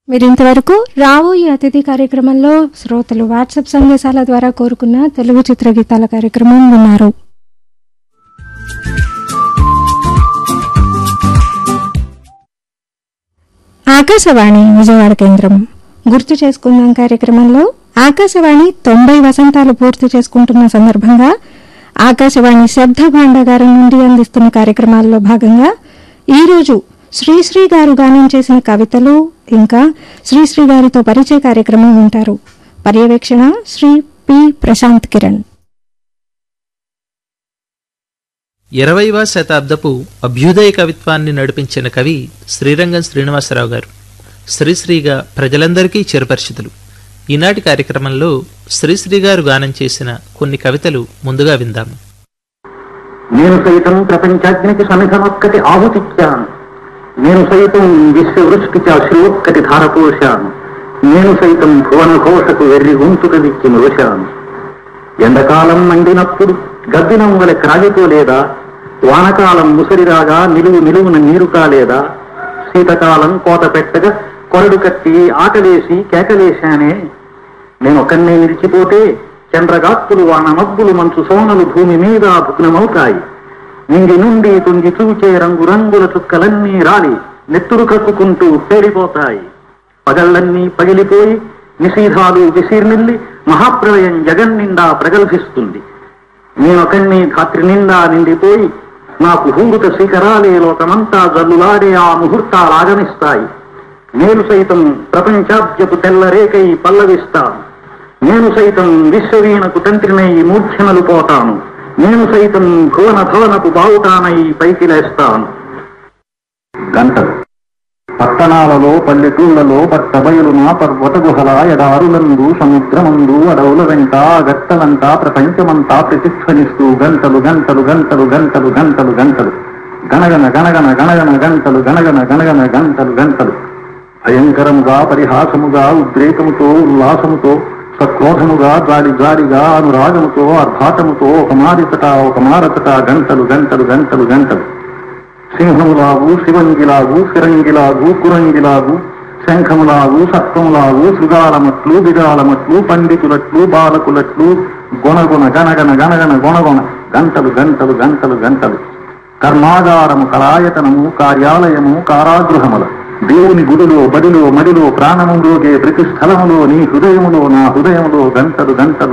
మీరు ఇంతవరకు రాబోయే అతిథి కార్యక్రమంలో శ్రోతలు వాట్సాప్ సందేశాల ద్వారా కోరుకున్న తెలుగు చిత్రగీతాల కార్యక్రమం విన్నారు ఆకాశవాణి విజయవాడ కేంద్రం గుర్తు చేసుకుందాం కార్యక్రమంలో ఆకాశవాణి తొంభై వసంతాలు పూర్తి చేసుకుంటున్న సందర్భంగా ఆకాశవాణి శబ్ద భాండాగారం నుండి అందిస్తున్న కార్యక్రమాల్లో భాగంగా ఈరోజు శ్రీశ్రీ గారు గానం చేసిన కవితలు ఇంకా శ్రీశ్రీ గారితో పరిచయ కార్యక్రమం వింటారు పర్యవేక్షణ శ్రీ పి ప్రశాంత్ కిరణ్ ఇరవైవ శతాబ్దపు అభ్యుదయ కవిత్వాన్ని నడిపించిన కవి శ్రీరంగం శ్రీనివాసరావు గారు శ్రీశ్రీగా ప్రజలందరికీ చిరపరిచితులు ఈనాటి కార్యక్రమంలో శ్రీశ్రీ గారు గానం చేసిన కొన్ని కవితలు ముందుగా విందాము నేను సైతం ప్రపంచాగ్నికి సమిధమొక్కటి ఆహుతిచ్చాను నేను సైతం విశ్వవృష్టికి అశ్రోక్కటి ధారపోశాను నేను సైతం భువన ఘోషకు వెర్రి గొంతుక విచ్చి మోశాను ఎండకాలం మండినప్పుడు గబ్బినం వలె క్రాగిపోలేదా వానకాలం ముసరిరాగా నిలువు నిలువున నీరు కాలేదా శీతకాలం కోత పెట్టగా కొరడు కట్టి ఆకలేసి కేకలేశానే నేను ఒక్కన్నే నిలిచిపోతే చంద్రగాత్తులు వాన మబ్బులు మంచు సోనలు భూమి మీద భుగ్నమవుతాయి నిండి నుండి తుంగి చూచే రంగు రంగుల చుక్కలన్నీ రాలి నెత్తురు కక్కుకుంటూ పేలిపోతాయి పగళ్ళన్నీ పగిలిపోయి నిషీధాలు విసీర్నిల్లి మహాప్రలయం జగన్నిండా ప్రగల్భిస్తుంది నేనొకన్ని ధాత్రి నిండా నిండిపోయి నాకు హూరుత శిఖరాలే లోకమంతా జల్లులాడే ఆ ముహూర్తాలు ఆగమిస్తాయి నేను సైతం ప్రపంచాబ్జపు తెల్లరేకై పల్లవిస్తాను నేను సైతం విశ్వవీణకు తంత్రినై మూర్ఛనలు పోతాను నేను సైతం భువన భవనపు బావుటానై పైకి లేస్తాను గంటలు పట్టణాలలో పల్లెటూళ్లలో పట్టబయలున పర్వత గుహల ఎడారులందు సముద్రమందు అడవుల వెంట గట్టలంతా ప్రపంచమంతా ప్రతిధ్వనిస్తూ గంటలు గంటలు గంటలు గంటలు గంటలు గంటలు గణగన గణగన గణగన గంటలు గణగన గణగన గంటలు గంటలు భయంకరముగా పరిహాసముగా ఉద్రేకముతో ఉల్లాసముతో సక్రోధముగా జాడి జాడిగా అనురాగముతో అర్భాటముతో ఒక మారితట ఒక మారతట గంటలు గంటలు గంటలు గంటలు సింహములాగు శివంగిలాగు ఫిరంగిలాగు కురంగిలాగు శంఖములాగు సత్వములాగు శృగాలమట్లు బిగాలమట్లు పండితులట్లు బాలకులట్లు గొనగొన గనగన గనగన గొనగొన గంటలు గంటలు గంటలు గంటలు కర్మాగారము కళాయతనము కార్యాలయము కారాగృహముల దేవుని గుడిలో బడిలో మడిలో ప్రాణము రోగే ప్రతి స్థలములో నీ హృదయములో నా హృదయములో గంటలు గంటలు